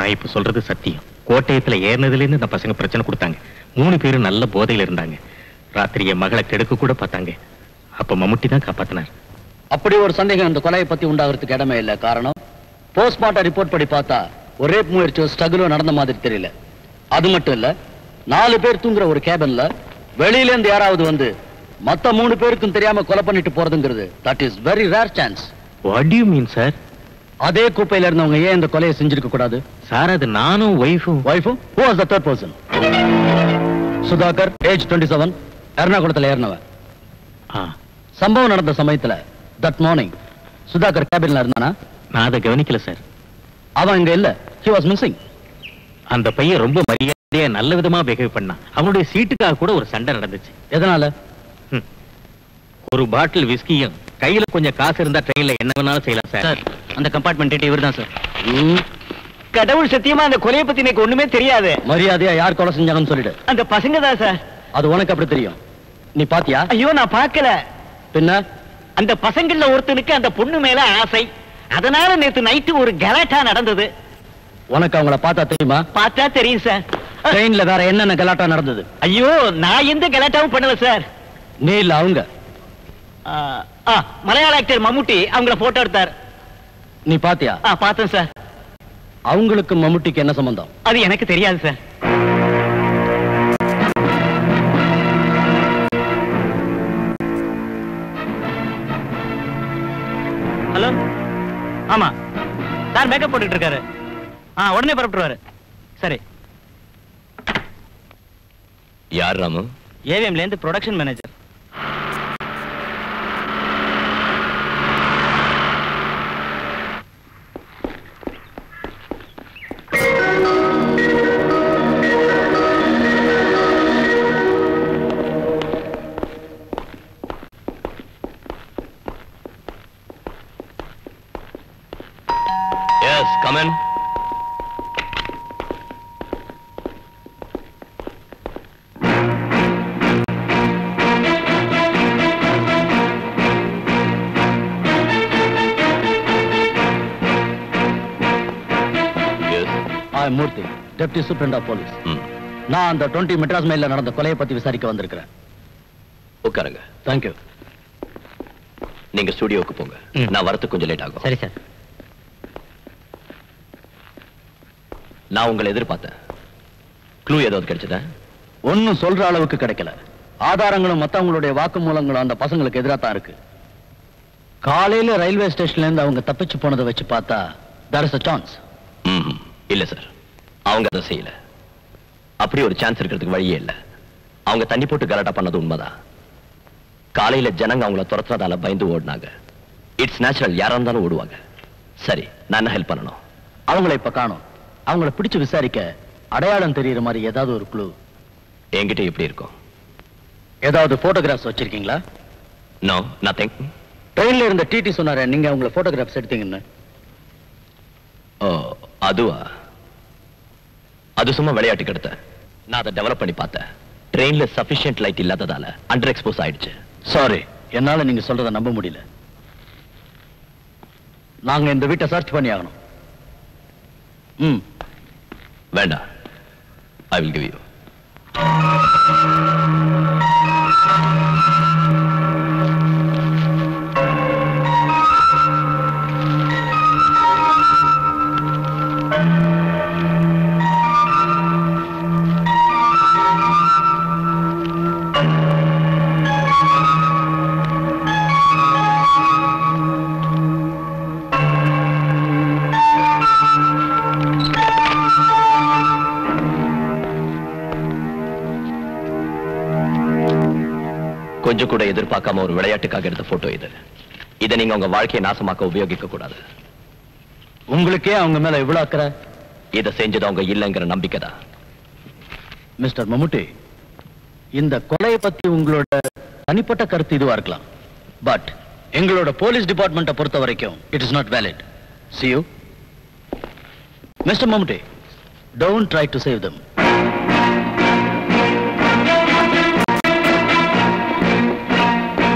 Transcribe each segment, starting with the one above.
நான் இப்ப சொல்றது சத்தியம் கோட்டயத்துல ஏறினதுல இருந்து இந்த பசங்க பிரச்சனை கொடுத்தாங்க மூணு பேரும் நல்ல போதையில இருந்தாங்க ராத்திரி என் மகளை கெடுக்க கூட பார்த்தாங்க அப்ப மம்முட்டி தான் காப்பாத்தினார் அப்படி ஒரு சந்தேகம் இந்த கொலையை பத்தி உண்டாகிறதுக்கு இடமே இல்ல காரணம் போஸ்ட்மார்ட்டம் ரிப்போர்ட் படி பார்த்தா ஒரு ரேப் முயற்சியோ ஸ்ட்ரகிளோ நடந்த மாதிரி தெரியல அது மட்டும் இல்ல நாலு பேர் தூங்குற ஒரு கேபின்ல வெளியில இருந்து யாராவது வந்து மத்த மூணு பேருக்கும் தெரியாம கொலை பண்ணிட்டு போறதுங்கிறது that is very rare chance what you mean sir அதே குப்பையில இருந்தவங்க ஏன் இந்த கொலையை செஞ்சிருக்க கூடாது சார் அது நானும் ஒய்ஃபும் ஒய்ஃபும் who was the third person Sudhakar age twenty seven எர்ணாகுளத்துல ஏறினவன் சம்பவம் நடந்த சமயத்துல தட் மார்னிங் சுதாகர் கேபின்ல இருந்தானா நான் அதை கவனிக்கல சார் அவன் இங்க இல்ல ஹி வாஸ் மிஸ்ஸிங் அந்த பையன் ரொம்ப மரியாதையா நல்ல விதமா பிஹேவ் பண்ணான் அவனுடைய சீட்டுக்காக கூட ஒரு சண்டை நடந்துச்சு எதனால ஒரு பாட்டில் விஸ்கியும் கையில கொஞ்சம் காசு இருந்தா ட்ரெயின்ல என்ன வேணாலும் செய்யலாம் சார் அந்த கம்பார்ட்மெண்ட் இவர் தான் சார் கடவுள் சத்தியமா அந்த கொலையை பத்தி எனக்கு ஒண்ணுமே தெரியாது மரியாதையா யார் கொலை செஞ்சாங்கன்னு சொல்லிடு அந்த பசங்க தான் சார் அது உனக்கு அப்படி தெரியும் நீ பாத்தியா ஐயோ நான் பார்க்கல பின்ன அந்த பசங்கள்ல ஒருத்தனுக்கு அந்த பொண்ணு மேல ஆசை அதனால நேத்து நைட்டு ஒரு கலாட்டா நடந்தது உனக்கு அவங்கள பார்த்தா தெரியுமா பார்த்தா தெரியும் சார் ட்ரெயின்ல வேற என்னென்ன கலாட்டா நடந்தது ஐயோ நான் எந்த கலாட்டாவும் பண்ணல சார் நீ இல்ல அவங்க ஆ, ஆ, மலையாள ஆக்டர் மம்முட்டி அவங்கள போட்டோ எடுத்தார் நீ பாத்தியா ஆ, பார்த்தேன் சார் அவங்களுக்கு மம்முட்டிக்கு என்ன சம்பந்தம் அது எனக்கு தெரியாது சார் ஹலோ ஆமா சார் மேக்கப் போட்டுட்டு இருக்காரு ஆ உடனே புறப்பட்டுருவாரு சரி யார் ராமு ஏவிஎம்ல இருந்து ப்ரொடக்ஷன் மேனேஜர் எஸ் கமன் ஆ Murthy deputy superintendent of police நான் அந்த டுவெண்ட்டி மெட்ராஸ் மைல்ல நடந்த கொலையை பத்தி விசாரிக்க வந்திருக்கிறேன் உட்காருங்க தேங்க்யூ நீங்க ஸ்டுடியோவுக்கு போங்க ம். நான் வரதுக்கு கொஞ்சம் லேட் ஆகும் சரி சார் நான் உங்களை எதிர்பார்த்தேன் க்ளூ ஏதாவது கிடைச்சதா ஒன்னும் சொல்ற அளவுக்கு கிடைக்கல ஆதாரங்களும் மத்தவங்களுடைய வாக்குமூலங்களும் அந்த பசங்களுக்கு எதிராக தான் இருக்கு காலையில ரயில்வே ஸ்டேஷன்ல இருந்து அவங்க தப்பிச்சு போனதை வச்சு பார்த்தா there is a சான்ஸ் ம் இல்ல சார் அவங்க அதை செய்யல அப்படி ஒரு சான்ஸ் இருக்கிறதுக்கு வழியே இல்ல அவங்க தண்ணி போட்டு கலாட்டா பண்ணது உண்மைதான் காலையில ஜனங்க அவங்கள துரத்துறதால பயந்து ஓடினாங்க இட்ஸ் நேச்சுரல் யாரா இருந்தாலும் ஓடுவாங்க சரி நான் என்ன ஹெல்ப் பண்ணணும் அவங்கள இப்ப காணோம் அவங்கள பிடிச்சு விசாரிக்க அடையாளம் தெரியுற மாதிரி ஏதாவது ஒரு க்ளூ என்கிட்ட எப்படி இருக்கும் ஏதாவது போட்டோகிராஃப்ஸ் வச்சிருக்கீங்களா நோ நத்திங் ட்ரெயின்ல இருந்த டிடி சொன்னாரு நீங்க அவங்கள போட்டோகிராஃப்ஸ் எடுத்தீங்கன்னு ஓ அதுவா அது சும்மா விளையாட்டுக்கு எடுத்தேன் நான் அதை டெவலப் பண்ணி பார்த்தேன் ட்ரெயின்ல சஃபிஷியன்ட் லைட் இல்லாததால அண்டர் எக்ஸ்போஸ் ஆயிடுச்சு சாரி என்னால நீங்க சொல்றத நம்ப முடியல நாங்க இந்த வீட்டை சர்ச் பண்ணி ஆகணும் ம் வேண்டாம் ஐ வில் கிவ் யூ கொஞ்சம் கூட எதிர்பார்க்காம ஒரு விளையாட்டுக்காக எடுத்த போட்டோ இது இதை நீங்க உங்க வாழ்க்கையை நாசமாக்க உபயோகிக்க கூடாது உங்களுக்கே அவங்க மேல இவ்வளவு அக்கறை இதை செஞ்சது அவங்க இல்லைங்கிற நம்பிக்கை தான் மிஸ்டர் மம்முட்டி இந்த கொலையை பத்தி உங்களோட தனிப்பட்ட கருத்து இதுவா இருக்கலாம் பட் எங்களோட போலீஸ் டிபார்ட்மெண்ட்டை பொறுத்த வரைக்கும் it is not valid see you mister Mammootty don't try to save them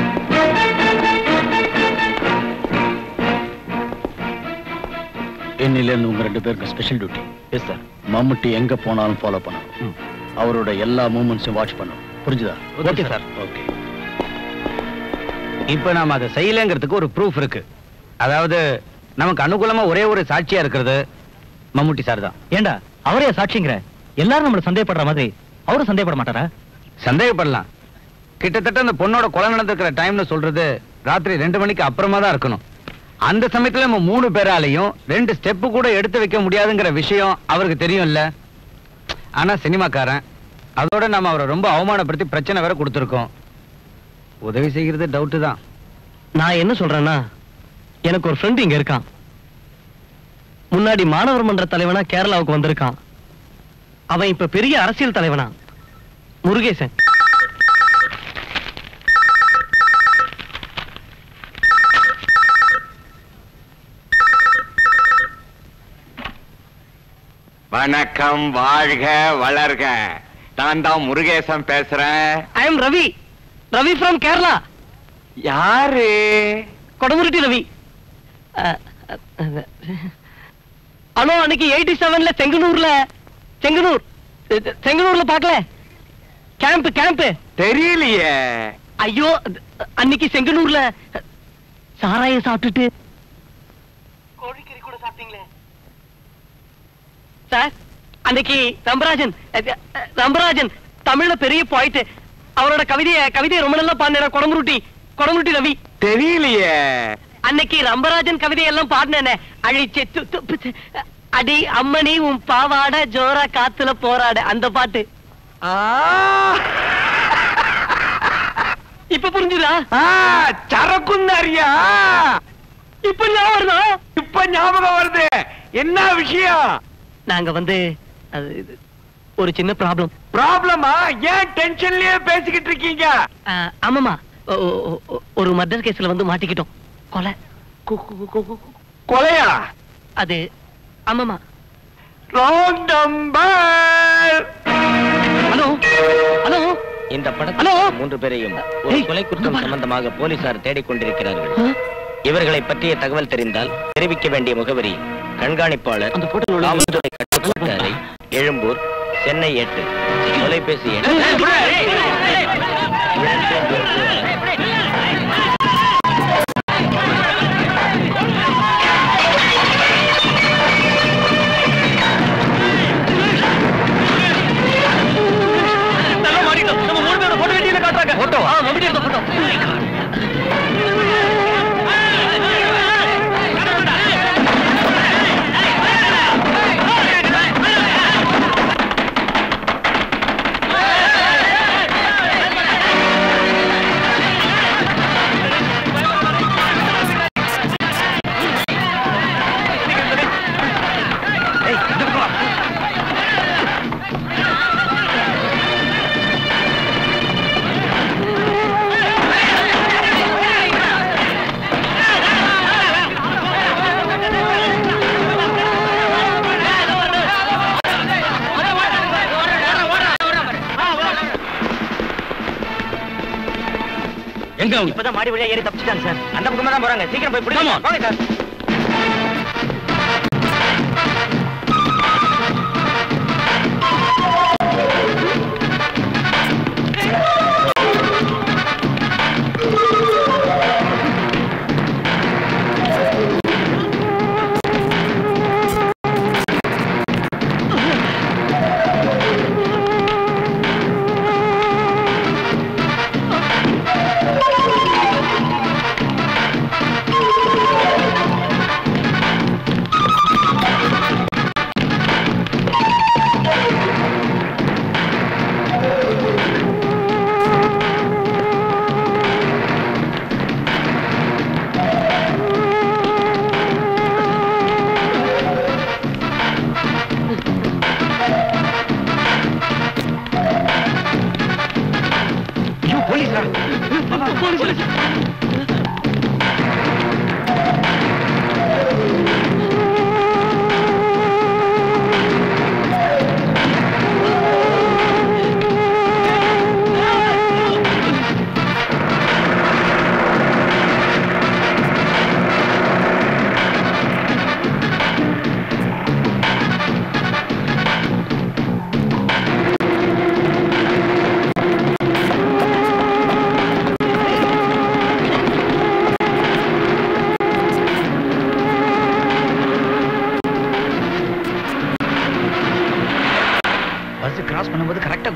in இன்னில இருந்து உங்க ரெண்டு பேருக்கு special duty yes sir Mammootty எங்க போனாலும் ஃபாலோ பண்ணணும் அவரோட எல்லா மூமெண்ட்ஸையும் வாட்ச் பண்ணணும் புரிஞ்சுதா Okay, sir. ஓகே இப்ப நாம அதை செய்யலைங்கிறதுக்கு ஒரு ப்ரூஃப் இருக்கு அதாவது நமக்கு அனுகூலமா ஒரே ஒரு சாட்சியா இருக்கிறது மம்முட்டி சார் தான் ஏண்டா அவரே சாட்சிங்கிற எல்லாரும் நம்மள சந்தேகப்படுற மாதிரி அவரும் சந்தேகப்பட மாட்டாரா சந்தேகப்படலாம் கிட்டத்தட்ட அந்த பொண்ணோட கொலை நடந்திருக்கிற டைம்னு சொல்றது ராத்திரி ரெண்டு மணிக்கு அப்புறமா தான் இருக்கணும் அந்த சமயத்துல நம்ம மூணு பேராலையும் ரெண்டு ஸ்டெப்பு கூட எடுத்து வைக்க முடியாதுங்கிற விஷயம் அவருக்கு தெரியும்ல ஆனா சினிமாக்காரன் அதோட நம்ம அவரை ரொம்ப அவமானப்படுத்தி பிரச்சனை வேற கொடுத்துருக்கோம் உதவி செய்கிறது டவுட்டு தான் நான் என்ன சொல்றேன்னா எனக்கு ஒரு ஃப்ரெண்ட் இங்க இருக்கான் முன்னாடி மாணவர் மன்ற தலைவனா கேரளாவுக்கு வந்திருக்கான் அவன் இப்ப பெரிய அரசியல் தலைவனா முருகேசன் வணக்கம் வாழ்க வளர்க நான் தான் முருகேசன் பேசுறேன் I am Ravi Ravi from Kerala யாரு கொடமுருட்டி ரவி அஹ், அஹ், ஹலோ அன்னைக்கு எயிட்டி செவன்ல செங்கனூர்ல செங்கனூர் அஹ், செங்கனூர்ல பார்க்கல கேம்ப் கேம்ப் தெரியலையே ஐயோ அன்னைக்கு செங்கனூர்ல சாராயம் சாப்பிட்டுட்டு கோழிக்கறி கூட சாப்பிட்டீங்களே சார் அன்னைக்கு ரம்பராஜன் அஹ், அஹ், ரம்பராஜன் தமிழ்ல பெரிய பாயிண்ட் அவரோட கவிதைய கவிதையை ரொம்ப நல்லா பாடின கொடமுருட்டி கொடமுருட்டி ரவி தெரியலையே அன்னைக்கு ரம்பராஜன் கவிதையெல்லாம் பாடினேனே அழிச்சே து- து- பு- அடி அம்மணி உன் பாவாட ஜோரா காத்துல போராட அந்த பாட்டு ஆ, இப்ப புரிஞ்சுதா ஆ, சரக்குந்தாரியா இப்ப ஞாபகம் வருதா இப்ப ஞாபகம் வருது என்ன விஷயம் நாங்க வந்து அது இது, ஒரு சின்ன ப்ராப்ளம் ப்ராப்ளமா ஏன் டென்ஷன்லயே பேசிக்கிட்டு இருக்கீங்க ஆமாமா ஒ- ஒ- ஒ- ஒரு மர்டர் கேஸ்ல வந்து மாட்டிக்கிட்டோம் கொலை கு- கு- கு- கு- கு- கொலையா அது ஆமாமா ராங் நம்பர் ஹலோ ஹலோ இந்த ஹலோ? படத்தில் மூன்று பேரையும் ஒரு ஏய், கொலை குற்றம் இங்க வா. சம்பந்தமாக போலீசார் தேடிக்கொண்டிருக்கிறார்கள் ஆ? இவர்களை பற்றிய தகவல் தெரிந்தால் தெரிவிக்க வேண்டிய முகவரி கண்காணிப்பாளர் அந்த போட்டோல உள்ள- காவல்துறை கட்டுப்பாட்டு அறை எழும்பூர் சென்னை எட்டு தொலைபேசி எண் போட்டோ ஆ மம்முட்டி எடுத்த போட்டோ எங்க அவங்க இப்பதான் மாடி வழியா ஏறி தப்பிச்சிட்டாங்க சார் அந்த பக்கமா தான் போறாங்க சீக்கிரம் போய் பிடிக்கணும் வாங்க சார்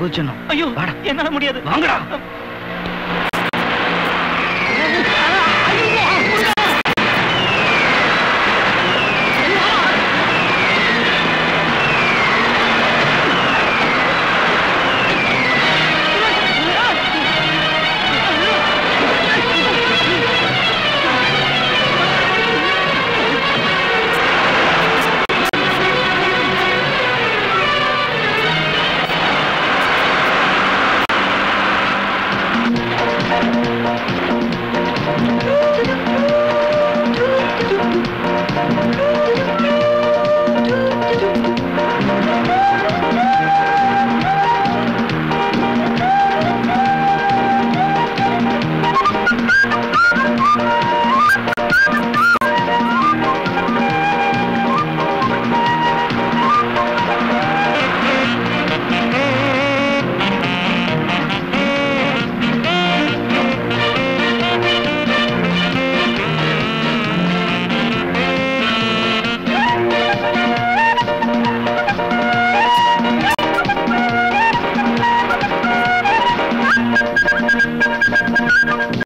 குதிச்சிடணும் ஐயோ வாடா. என்னால முடியாது வாங்கடா